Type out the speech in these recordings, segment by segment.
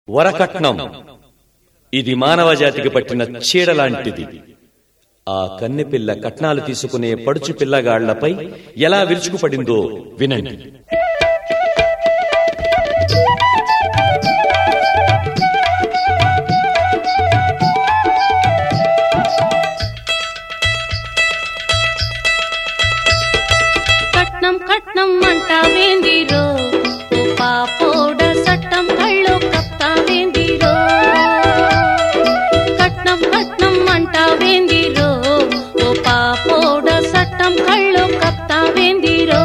వరకట్నం ఇది మానవ జాతికి పట్టిన చీడ లాంటిది ఆ కన్నెపిల్ల కట్నాలు తీసుకునే పడుచు పిల్లగాళ్లపై ఎలా విరుచుకుపడిందో వినండి కట్నం కట్నం అంటావేందిరో ఓ పాపోడ సట్టం కళ్ళు కప్తావేందిరో కట్నం కట్నం అంటావేందిరో ఓ పాపోడ సట్టం కళ్ళు కప్తావేందిరో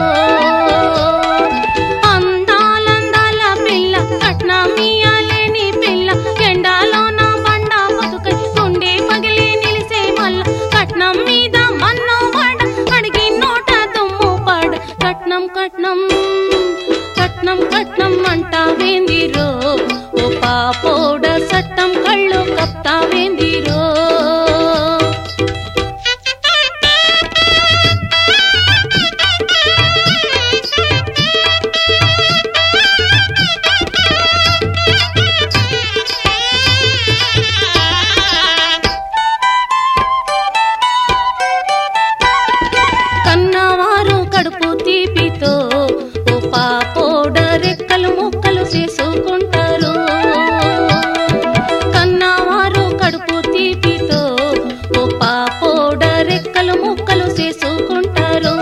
అందాలందాల పిల్ల కట్నమియాలేని పిల్ల ఎండాలో నా బండ బతుకై గుండె పగిలి నిలిసే మల్ల కట్నం మీద మన్నో పడ అడిగి నోట దుమ్ము పడ కట్నం కట్నం కట్నం కట్నం అంటావేందిరో ఓ పాపోడ సట్టం కళ్ళు కప్తావేందిరో కన్నవారు కడుపు తీపితో ఓ పాపోడ రెక్కలు ముక్కలు చేసుకుంటారు కన్నవారు కడుపు తీపితో ఓ పాపోడ రెక్కలు ముక్కలు చేసుకుంటారు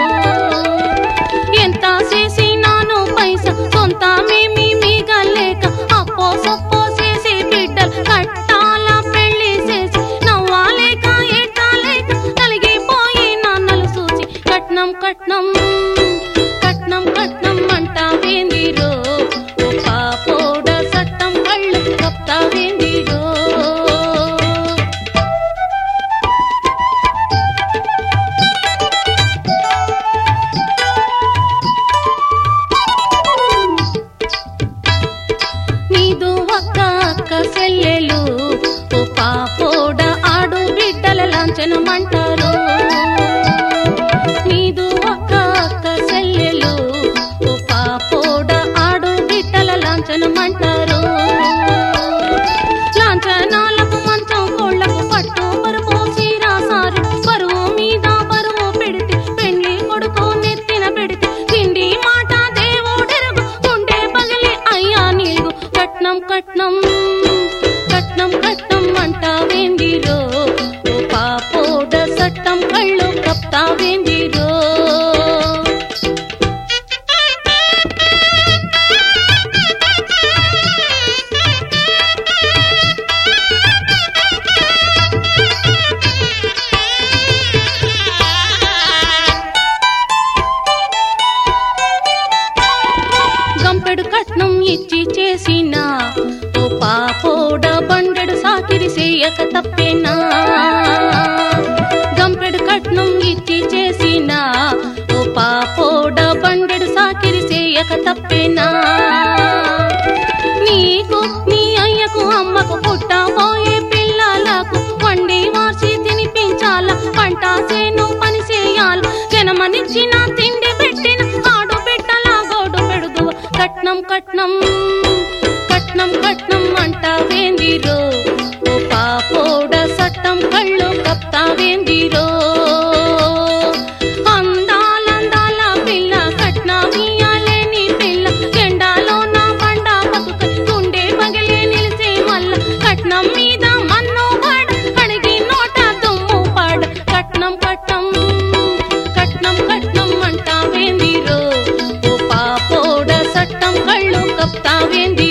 ఎంత చేసినాను పైసా సొంతమేమి మిగలేక అప్పో సొప్పో చేసి బిడ్డలు కట్టాల పెళ్లి చేసి నవ్వాలేక ఏటాలేక కలిగిపోయి నాన్నలు చూసి కట్నం కట్నం కట్నం కట్నం అంటావేందిరో ఓ పాపోడ సట్టం కళ్ళు కప్తావేందిరో నీదు ఒక్క అక్క సెల్లెలు ఓ పాపోడ ఆడు బిడ్డల లాంఛనమంటారు నీదు ఒక్క అక్క సెల్లెలు ఓ పాపోడ ఆడు బిడ్డల లాంఛనమంటారు లాంఛనాలకు మంచం కోళ్లకు పట్టు పరుపు చీరాసారు బరువు మీద బరువు పెడితే పెళ్లి కొడుకు నెత్తిన పెడితే తిండి మాట దేవుడెరుగు గుండె పగిలి అయ్యా నీగు కట్నం కట్నం కట్నం కట్నం అంటావేందిరో ఓ పాపోడ సట్టం కళ్ళు కప్తావేందిరో గంపెడు కట్నం ఇచ్చి చేసిన ఓ పాపోడ బండెడు సాకిరి చేయక తప్పేనా గంపెడు కట్నం ఇచ్చి చేసిన ఓ పాపోడ బండెడు సాకిరి చేయక తప్పేనా నీకు నీ అయ్యకు అమ్మకు పుట్టబోయే పిల్లలకు వండి వార్చి తినిపించాల పంట చేను పని చేయాల జనమనిచ్చిన తిండి పెట్టిన ఆడు బిడ్డల గోడు పెడుదు కట్నం కట్నం కట్నం కట్నం అంటావేందిరో ఓ పాపోడ సట్టం కళ్ళు కప్తావేందిరో అందాలందాల పిల్ల కట్నమియాలేని పిల్ల ఎండాలో నా బండ బతుకై గుండె పగిలి నిలిసే మల్ల కట్నం మీద మన్నో పడ అడిగి నోట దుమ్ము పడ కట్నం కట్నం కట్నం కట్నం అంటావేందిరో ఓ పాపోడ సట్టం కళ్ళు కప్తావేంది